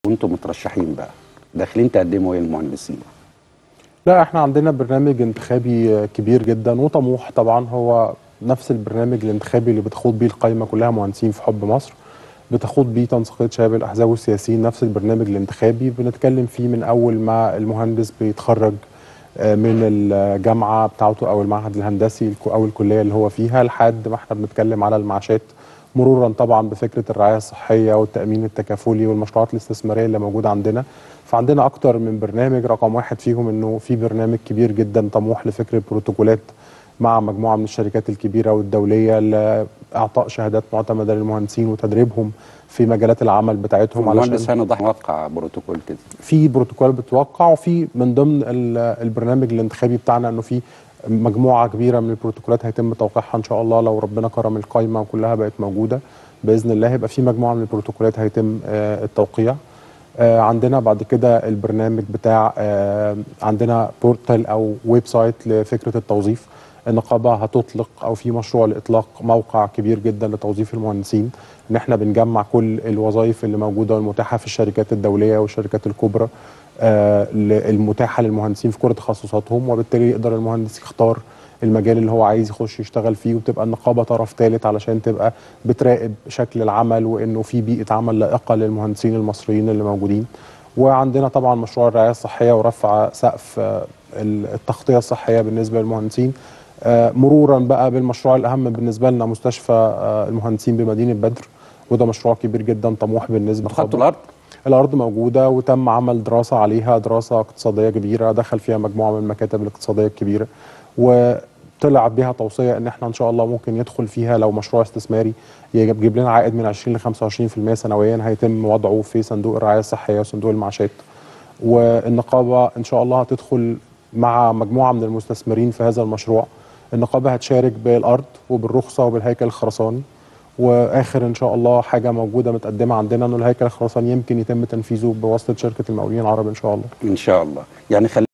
وانتم مترشحين بقى داخلين تقدموا ايه للمهندسين لا احنا عندنا برنامج انتخابي كبير جدا وطموح طبعا هو نفس البرنامج الانتخابي اللي بتخوض بيه القايمه كلها مهندسين في حب مصر بتخوض بيه تنسيقيه شباب الاحزاب والسياسيين نفس البرنامج الانتخابي بنتكلم فيه من اول ما المهندس بيتخرج آه، من الجامعه بتاعته او المعهد الهندسي الك- او الكليه اللي هو فيها لحد ما احنا بنتكلم على المعاشات مرورا طبعا بفكره الرعايه الصحيه والتامين التكافلي والمشروعات الاستثماريه اللي موجوده عندنا فعندنا اكتر من برنامج رقم واحد فيهم انه في برنامج كبير جدا طموح لفكره بروتوكولات مع مجموعه من الشركات الكبيره والدوليه لاعطاء شهادات معتمده للمهندسين وتدريبهم في مجالات العمل بتاعتهم المهندس هاني ضحى موقع بروتوكول كده في بروتوكول بتوقع وفي من ضمن ال- البرنامج الانتخابي بتاعنا انه في مجموعه كبيره من البروتوكولات هيتم توقيعها ان شاء الله لو ربنا كرم القايمه وكلها بقت موجوده باذن الله هيبقى في مجموعه من البروتوكولات هيتم آه، التوقيع آه، عندنا بعد كده البرنامج بتاع آه، عندنا بورتال او ويب سايت لفكره التوظيف النقابه هتطلق او في مشروع لاطلاق موقع كبير جدا لتوظيف المهندسين ان احنا بنجمع كل الوظائف اللي موجوده والمتاحه في الشركات الدوليه والشركات الكبرى آه، ل- المتاحه للمهندسين في كل تخصصاتهم وبالتالي يقدر المهندس يختار المجال اللي هو عايز يخش يشتغل فيه وتبقى النقابه طرف ثالث علشان تبقى بتراقب شكل العمل وانه في بيئه عمل لائقه للمهندسين المصريين اللي موجودين وعندنا طبعا مشروع الرعايه الصحيه ورفع سقف آه، ال- التغطيه الصحيه بالنسبه للمهندسين آه، مرورا بقى بالمشروع الاهم بالنسبه لنا مستشفى آه، المهندسين بمدينه بدر وده مشروع كبير جدا طموح بالنسبه خدتوا الارض الارض موجوده وتم عمل دراسه عليها دراسه اقتصاديه كبيره دخل فيها مجموعه من المكاتب الاقتصاديه الكبيره وطلع بها توصيه ان احنا ان شاء الله ممكن يدخل فيها لو مشروع استثماري يجيب يجيب لنا عائد من 20 ل 25% سنويا هيتم وضعه في صندوق الرعايه الصحيه وصندوق المعاشات والنقابه ان شاء الله هتدخل مع مجموعه من المستثمرين في هذا المشروع النقابه هتشارك بالارض وبالرخصه وبالهيكل الخرساني واخر ان شاء الله حاجه موجوده متقدمه عندنا انه الهيكل الخرساني يمكن يتم تنفيذه بواسطه شركه المقاولين العرب ان شاء الله ان شاء الله يعني خلي